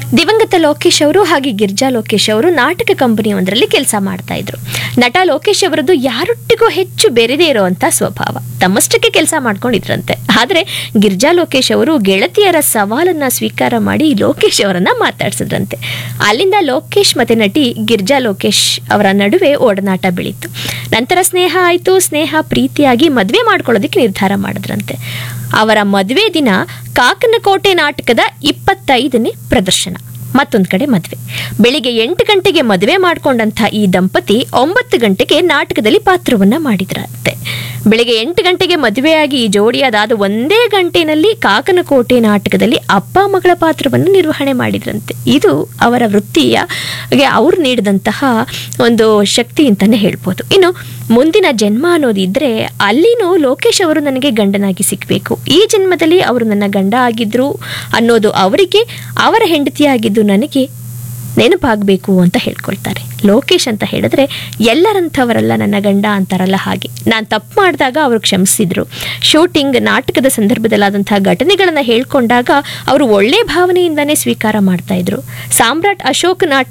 ದಿವಂಗತ ಲೋಕೇಶ್ ಅವರು ಹಾಗೆ ಗಿರ್ಜಾ ಲೋಕೇಶ್ ಅವರು ನಾಟಕ ಕಂಪನಿಯೊಂದರಲ್ಲಿ ಕೆಲಸ ಮಾಡ್ತಾ ಇದ್ರು ನಟ ಲೋಕೇಶ್ ಅವರದ್ದು ಯಾರೊಟ್ಟಿಗೂ ಹೆಚ್ಚು ಬೆರೆದೇ ಇರುವಂತ ಸ್ವಭಾವ ತಮ್ಮಷ್ಟಕ್ಕೆ ಕೆಲಸ ಮಾಡ್ಕೊಂಡಿದ್ರಂತೆ ಆದ್ರೆ ಗಿರ್ಜಾ ಲೋಕೇಶ್ ಅವರು ಗೆಳತಿಯರ ಸವಾಲನ್ನ ಸ್ವೀಕಾರ ಮಾಡಿ ಲೋಕೇಶ್ ಅವರನ್ನ ಮಾತಾಡ್ಸಿದ್ರಂತೆ ಅಲ್ಲಿಂದ ಲೋಕೇಶ್ ಮತ್ತೆ ನಟಿ ಗಿರ್ಜಾ ಲೋಕೇಶ್ ಅವರ ನಡುವೆ ಒಡನಾಟ ಬೆಳೀತು ನಂತರ ಸ್ನೇಹ ಆಯ್ತು ಸ್ನೇಹ ಪ್ರೀತಿಯಾಗಿ ಮದುವೆ ಮಾಡ್ಕೊಳ್ಳೋದಕ್ಕೆ ನಿರ್ಧಾರ ಮಾಡಿದ್ರಂತೆ ಅವರ ಮದುವೆ ದಿನ ಕಾಕನಕೋಟೆ ನಾಟಕದ ಇಪ್ಪತ್ತೈದನೇ ಪ್ರದರ್ಶನ ಮತ್ತೊಂದು ಕಡೆ ಮದುವೆ ಬೆಳಿಗ್ಗೆ ಎಂಟು ಗಂಟೆಗೆ ಮದುವೆ ಮಾಡ್ಕೊಂಡಂಥ ಈ ದಂಪತಿ ಒಂಬತ್ತು ಗಂಟೆಗೆ ನಾಟಕದಲ್ಲಿ ಪಾತ್ರವನ್ನ ಮಾಡಿದ್ರಂತೆ ಬೆಳಿಗ್ಗೆ ಎಂಟು ಗಂಟೆಗೆ ಮದುವೆಯಾಗಿ ಈ ಜೋಡಿ ಅದಾದ ಒಂದೇ ಗಂಟೆನಲ್ಲಿ ಕಾಕನಕೋಟೆ ನಾಟಕದಲ್ಲಿ ಅಪ್ಪ ಮಗಳ ಪಾತ್ರವನ್ನು ನಿರ್ವಹಣೆ ಮಾಡಿದ್ರಂತೆ ಇದು ಅವರ ವೃತ್ತಿಯ ಗೆ ಅವ್ರು ನೀಡಿದಂತಹ ಒಂದು ಶಕ್ತಿ ಅಂತಾನೆ ಹೇಳ್ಬೋದು ಇನ್ನು ಮುಂದಿನ ಜನ್ಮ ಅನ್ನೋದಿದ್ರೆ ಅಲ್ಲಿನೂ ಲೋಕೇಶ್ ಅವರು ನನಗೆ ಗಂಡನಾಗಿ ಸಿಕ್ಕಬೇಕು ಈ ಜನ್ಮದಲ್ಲಿ ಅವರು ನನ್ನ ಗಂಡ ಆಗಿದ್ರು ಅನ್ನೋದು ಅವರಿಗೆ ಅವರ ಹೆಂಡತಿಯಾಗಿದ್ದು ನನಗೆ ನೆನಪಾಗಬೇಕು ಅಂತ ಹೇಳ್ಕೊಳ್ತಾರೆ ಲೋಕೇಶ್ ಅಂತ ಹೇಳಿದ್ರೆ ಎಲ್ಲರಂಥವರಲ್ಲ ನನ್ನ ಗಂಡ ಅಂತಾರಲ್ಲ ಹಾಗೆ ನಾನು ತಪ್ಪು ಮಾಡಿದಾಗ ಅವರು ಕ್ಷಮಿಸಿದ್ರು ಶೂಟಿಂಗ್ ನಾಟಕದ ಸಂದರ್ಭದಲ್ಲಾದಂತಹ ಘಟನೆಗಳನ್ನು ಹೇಳ್ಕೊಂಡಾಗ ಅವರು ಒಳ್ಳೆ ಭಾವನೆಯಿಂದನೇ ಸ್ವೀಕಾರ ಮಾಡ್ತಾ ಇದ್ರು ಸಾಮ್ರಾಟ್ ಅಶೋಕ್ ನಾಟ